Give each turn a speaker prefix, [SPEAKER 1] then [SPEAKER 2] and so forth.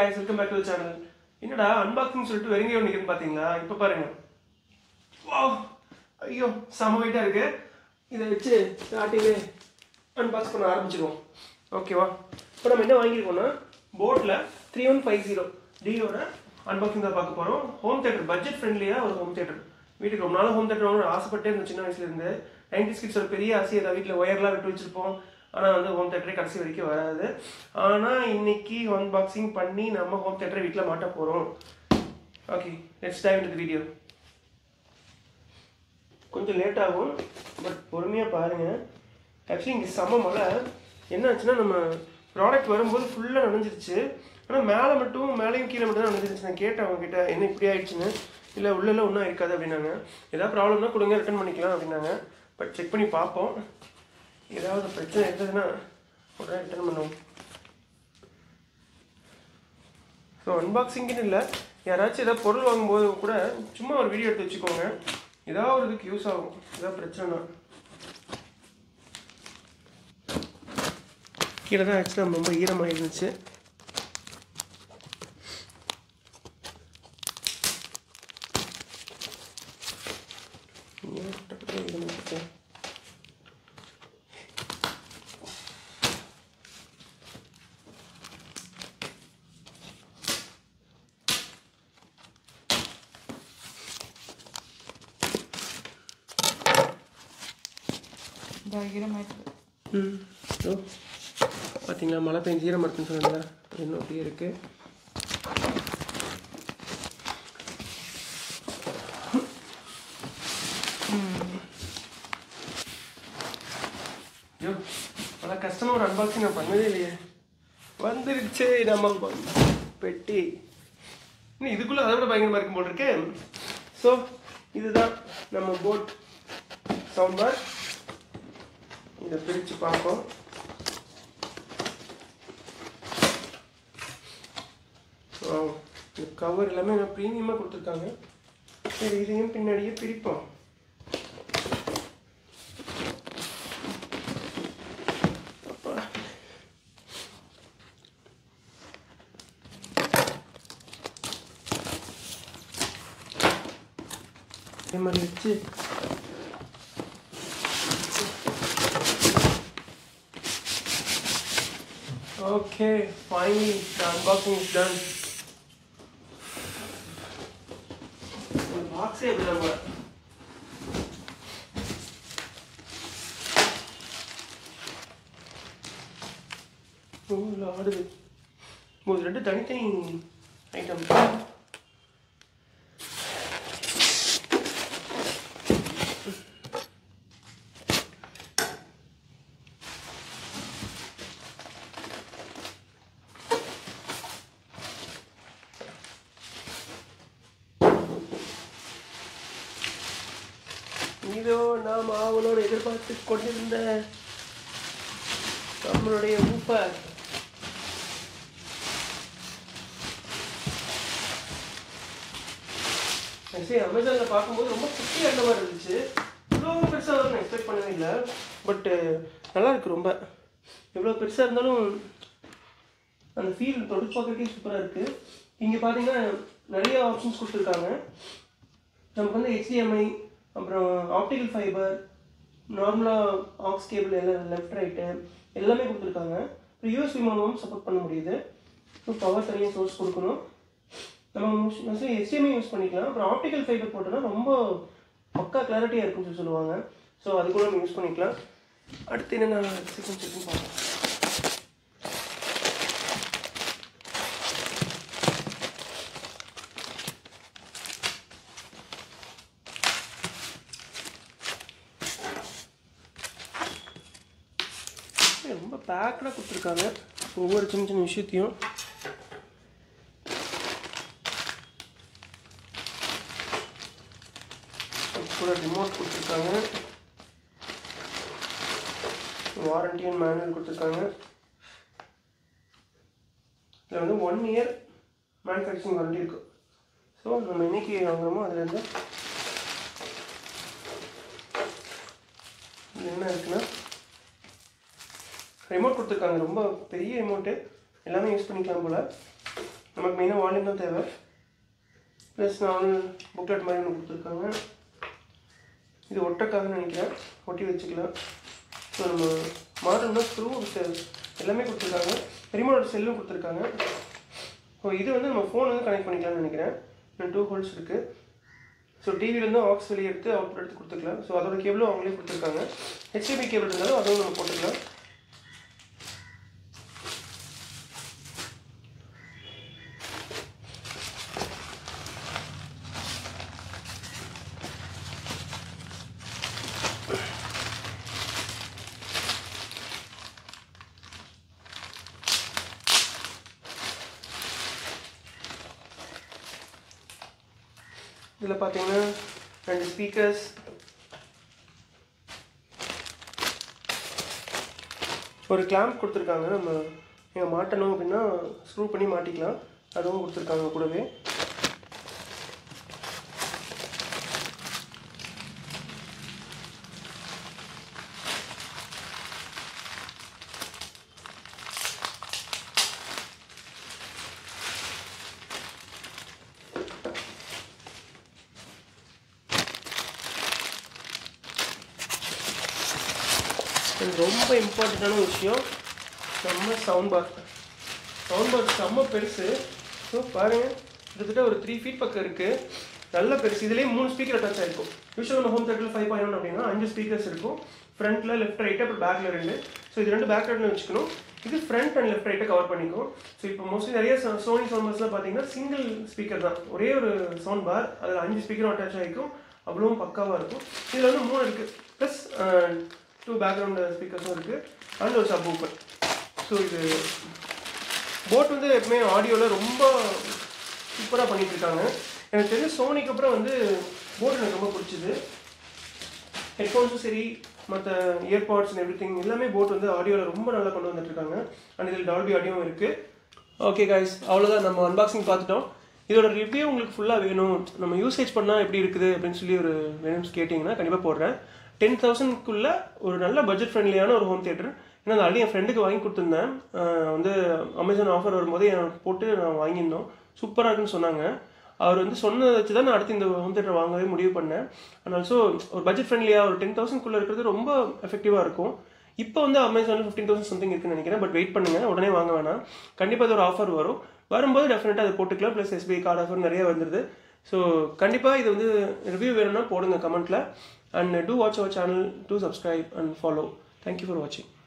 [SPEAKER 1] guys welcome back to channel என்னடா unboxing சொல்லிட்டு வெறுங்க நிற்குன்னு பார்த்தீங்களா இப்போ பாருங்க வாவ் ஐயோ செம வெயிட்டாக இருக்கு இதை வச்சு ஸ்டார்டிங்கே அன்பாக்ஸ் பண்ண ஆரம்பிச்சிருவோம் ஓகேவா இப்போ நம்ம என்ன வாங்கியிருக்கோம்னா போட்டில் த்ரீ ஒன் ஃபைவ் ஜீரோ டியோட அன்பாக்சிங் தான் பார்க்க போகிறோம் ஹோம் தேட்டர் பட்ஜெட் ஃப்ரெண்ட்லியாக ஒரு ஹோம் தேட்டர் வீட்டுக்கு ரொம்ப நாள் ஹோம் தேட்டர் வாங்கணும் ஆசைப்பட்டே இருந்தேன் சின்ன வயசுலேருந்து நைன்டி ஸ்கிட்ஸ் ஒரு பெரிய ஆசையை தான் வீட்டில் ஒயர்லாம் விட்டு வச்சிருப்போம் ஆனால் வந்து ஹோம் தேட்டரே கடைசி வரைக்கும் வராது ஆனால் இன்னைக்கு அன்பாக்சிங் பண்ணி நம்ம ஹோம் தேட்டரை வீட்டில் மாட்ட போகிறோம் ஓகே லெட்ஸ் டைவ் இந்த வீடியோ கொஞ்சம் லேட் ஆகும் பட் பொறுமையாக பாருங்கள் ஆக்சுவலி இங்கே செம மழை என்ன ஆச்சுன்னா நம்ம ப்ராடக்ட் வரும்போது ஃபுல்லாக நனைஞ்சிருச்சு ஆனால் மேலே மட்டும் மேலேயும் கீழே மட்டும் தான் நனைஞ்சிருச்சு நான் கேட்டேன் அவங்க கிட்ட என்ன இப்படி ஆயிடுச்சுன்னு இல்லை உள்ளெல்லாம் ஒன்றும் இருக்காது அப்படின்னாங்க ஏதாவது ப்ராப்ளம்னா கொடுங்க ரிட்டர்ன் பண்ணிக்கலாம் அப்படின்னாங்க பட் செக் பண்ணி பார்ப்போம் ஏதாவது பிரச்சனை இருந்ததுன்னா உடனே ரிட்டர்ன் பண்ணுவோம் ஸோ அன்பாக்சிங்னு இல்லை யாராச்சும் ஏதாவது பொருள் வாங்கும்போது கூட சும்மா ஒரு வீடியோ எடுத்து வச்சுக்கோங்க ஏதாவது ஒரு இதுக்கு யூஸ் ஆகும் ஏதாவது பிரச்சனைனா கீழே தான் ஆக்சுவலாக ரொம்ப ஈரமாக இருந்துச்சு ஏன் டக்குனு ஈரமா இருக்கு?
[SPEAKER 2] பயங்கரமாயிட்டு
[SPEAKER 1] ம் ஸோ பார்த்தீங்களா மழை பெஞ்சு ஈரமாக இருக்குன்னு சொன்னாங்க இன்னும் அப்படியே இருக்குது ஐயோ பல கஷ்டமாக ஒரு அன்பாக்சிங் நான் பண்ணதே இல்லையே வந்துருச்சு நம்ம பெட்டி இன்னும் இதுக்குள்ளே அதை விட பயங்கரமாக இருக்கும் போல் இருக்கு ஸோ இதுதான் நம்ம போட் சவுண்ட் பார் இதை பிரித்து பார்ப்போம் Wow. இந்த கவர் எல்லாமே நான் ப்ரீமியமாக கொடுத்துருக்காங்க சரி இதையும் பின்னாடியே பிரிப்போம் அப்பா. இதே மாதிரி வச்சு Okay, finally the unboxing is done. ஒரு பாக்ஸே எப்படி நம்ம ஓ இல்லை ஆடுது ஓ இது ரெண்டு தனித்தனி ஐட்டம் இதோ நாம் ஆவலோடு எதிர்பார்த்து கொண்டிருந்த நம்மளுடைய ஊப்பர் ஆக்சுவலி அமேசானில் பார்க்கும்போது ரொம்ப குட்டியாக இருந்த மாதிரி இருந்துச்சு இவ்வளோ பெருசாக வரும்னு எக்ஸ்பெக்ட் பண்ணவே இல்லை பட்டு நல்லா இருக்கு ரொம்ப எவ்வளோ பெருசாக இருந்தாலும் அந்த ஃபீல் தொடுத்து பார்க்கறதுக்கே சூப்பராக இருக்குது இங்கே பார்த்தீங்கன்னா நிறைய ஆப்ஷன்ஸ் கொடுத்துருக்காங்க நமக்கு வந்து HDMI அப்புறம் ஆப்டிக்கல் ஃபைபர் நார்மலாக ஆக்ஸ் கேபிள் எல்லாம் லெஃப்ட் ரைட்டு எல்லாமே கொடுத்துருக்காங்க அப்புறம் யூஎஸ்பி மூலமும் சப்போர்ட் பண்ண முடியுது ஸோ பவர் தனியாக சோர்ஸ் கொடுக்கணும் நம்ம மோஸ்ட்லி HDMI யூஸ் பண்ணிக்கலாம் அப்புறம் ஆப்டிக்கல் ஃபைபர் போட்டோன்னா ரொம்ப பக்கா கிளாரிட்டியாக இருக்கும்னு சொல்லி சொல்லுவாங்க ஸோ அது கூட நம்ம யூஸ் பண்ணிக்கலாம் அடுத்து என்னென்ன சீக்கிரம் சீக்கிரம் பார்க்கலாம் ஏய், ரொம்ப பேக்கடாக கொடுத்துருக்காங்க ஒவ்வொரு சின்ன சின்ன விஷயத்தையும் அது கூட ரிமோட் கொடுத்துருக்காங்க வாரண்டி அண்ட் மேனுவல் கொடுத்துருக்காங்க இதில் வந்து ஒன் இயர் மேனுஃபேக்சரிங் வாரண்டி இருக்கும் ஸோ நம்ம என்னைக்கு வாங்குறோமோ அதுலேருந்து இது என்ன இருக்குன்னா ரிமோட் கொடுத்துருக்காங்க ரொம்ப பெரிய ரிமோட்டு எல்லாமே யூஸ் பண்ணிக்கலாம் போல் நமக்கு மெயினாக வால்யூம் தான் தேவை ப்ளஸ் நான் புக்லெட் மாதிரி ஒன்று கொடுத்துருக்காங்க இது ஒட்டக்காகன்னு நினைக்கிறேன் ஒட்டி வச்சுக்கலாம் ஸோ நம்ம மாடல்னா ஸ்க்ரூ வித் எல்லாமே கொடுத்துருக்காங்க ரிமோட் செல்லும் கொடுத்துருக்காங்க ஸோ இது வந்து நம்ம ஃபோன் வந்து கனெக்ட் பண்ணிக்கலாம்னு நினைக்கிறேன் இன்னும் டூ ஹோல்ஸ் இருக்குது ஸோ டிவிலேருந்து ஆக்ஸ் வெளியே எடுத்து அவுட்புட் எடுத்து கொடுத்துக்கலாம் ஸோ அதோட கேபிளும் அவங்களே கொடுத்துருக்காங்க ஹெச்டிபி கேபிள் இருந்தாலும் அதுவும் நம்ம போட்டுக்கலாம் இதில் பார்த்தீங்கன்னா ரெண்டு ஸ்பீக்கர்ஸ் ஒரு கிளாம்ப் கொடுத்துருக்காங்க நம்ம நீங்கள் மாட்டணும் அப்படின்னா ஸ்க்ரூ பண்ணி மாட்டிக்கலாம் அதுவும் கொடுத்துருக்காங்க கூடவே இது ரொம்ப இம்பார்ட்டண்ட்டான விஷயம் நம்ம சவுண்ட் பார் சவுண்ட் பார் செம்ம பெருசு ஸோ பாருங்கள் கிட்டத்தட்ட ஒரு த்ரீ ஃபீட் பக்கம் இருக்குது நல்ல பெருசு இதுலேயே மூணு ஸ்பீக்கர் அட்டாச் ஆயிருக்கும் யூஸ்வலாக நம்ம ஹோம் தேட்டரில் ஃபைவ் பாயிண்ட் ஒன் அப்படின்னா அஞ்சு ஸ்பீக்கர்ஸ் இருக்கும் ஃப்ரண்ட்டில் லெஃப்ட் ரைட்டு அப்புறம் பேக்கில் ரெண்டு ஸோ இது ரெண்டு பேக் ரைட்டில் வச்சுக்கணும் இது ஃப்ரண்ட் அண்ட் லெஃப்ட் ரைட்டை கவர் பண்ணிக்கும் ஸோ இப்போ மோஸ்ட்லி நிறைய சோனி சவுண்ட் பார்ஸ்லாம் பார்த்தீங்கன்னா சிங்கிள் ஸ்பீக்கர் தான் ஒரே ஒரு சவுண்ட் பார் அதில் அஞ்சு ஸ்பீக்கரும் அட்டாச் ஆகிருக்கும் அவ்வளவும் பக்காவாக இருக்கும் இதில் வந்து மூணு இருக்குது ப்ளஸ் டூ பேக்ரவுண்ட் ஸ்பீக்கர்ஸும் இருக்குது அண்ட் ஒரு சப் ஊப்பர் ஸோ இது போட் வந்து எப்பவுமே ஆடியோவில் ரொம்ப சூப்பராக பண்ணிட்டு இருக்காங்க எனக்கு தெரிஞ்ச சோனிக்கு அப்புறம் வந்து போட் எனக்கு ரொம்ப பிடிச்சிது ஹெட்ஃபோன்ஸும் சரி மற்ற இயர்பாட்ஸ் எவ்ரி திங் எல்லாமே போட் வந்து ஆடியோவில் ரொம்ப நல்லா கொண்டு வந்துட்டு இருக்காங்க அண்ட் இதில் டால்பி ஆடியோவும் இருக்குது ஓகே கைஸ் அவ்வளோதான் நம்ம அன்பாக்சிங் பார்த்துட்டோம் இதோட ரிவ்யூ உங்களுக்கு ஃபுல்லாக வேணும் நம்ம யூசேஜ் பண்ணால் எப்படி இருக்குது அப்படின்னு சொல்லி ஒரு வேணும்னு கேட்டிங்கன்னா கண்டிப்பாக போடுறேன் டென் தௌசண்ட்குள்ளே ஒரு நல்ல பட்ஜெட் ஃப்ரெண்ட்லியான ஒரு ஹோம் தியேட்டர் ஏன்னா நான் ஆல்ரெடி என் ஃப்ரெண்டுக்கு வாங்கி கொடுத்துருந்தேன் ஆஹ் வந்து அமேசான் ஆஃபர் வரும்போது என் போட்டு நான் வாங்கியிருந்தோம் சூப்பராக இருக்குன்னு சொன்னாங்க அவர் வந்து சொன்னதை வச்சு தான் நான் அடுத்து இந்த ஹோம் தியேட்டர் வாங்கவே முடிவு பண்ணேன் அண்ட் ஆல்சோ ஒரு பட்ஜெட் ஃப்ரெண்ட்லியாக ஒரு டென் தௌசண்ட்குள்ளே இருக்கிறது ரொம்ப எஃபெக்டிவாக இருக்கும் இப்போ வந்து அமேசானில் ஃபிஃப்டீன் தௌசண்ட் சம்திங் இருக்குன்னு நினைக்கிறேன் பட் வெயிட் பண்ணுங்கள் உடனே வாங்க வேணாம் கண்டிப்பாக அது ஒரு ஆஃபர் வரும் வரும்போது டெஃபினட்டாக அதை போட்டுக்கலாம் ப்ளஸ் எஸ்பிஐ கார்டு ஆஃபர் நிறைய வந்துருது ஸோ கண்டிப்பாக இது வந்து ரிவ்யூ வேணும்னா போடுங்க கமெண்ட்டில் and do watch our channel do subscribe and follow thank you for வாட்சிங்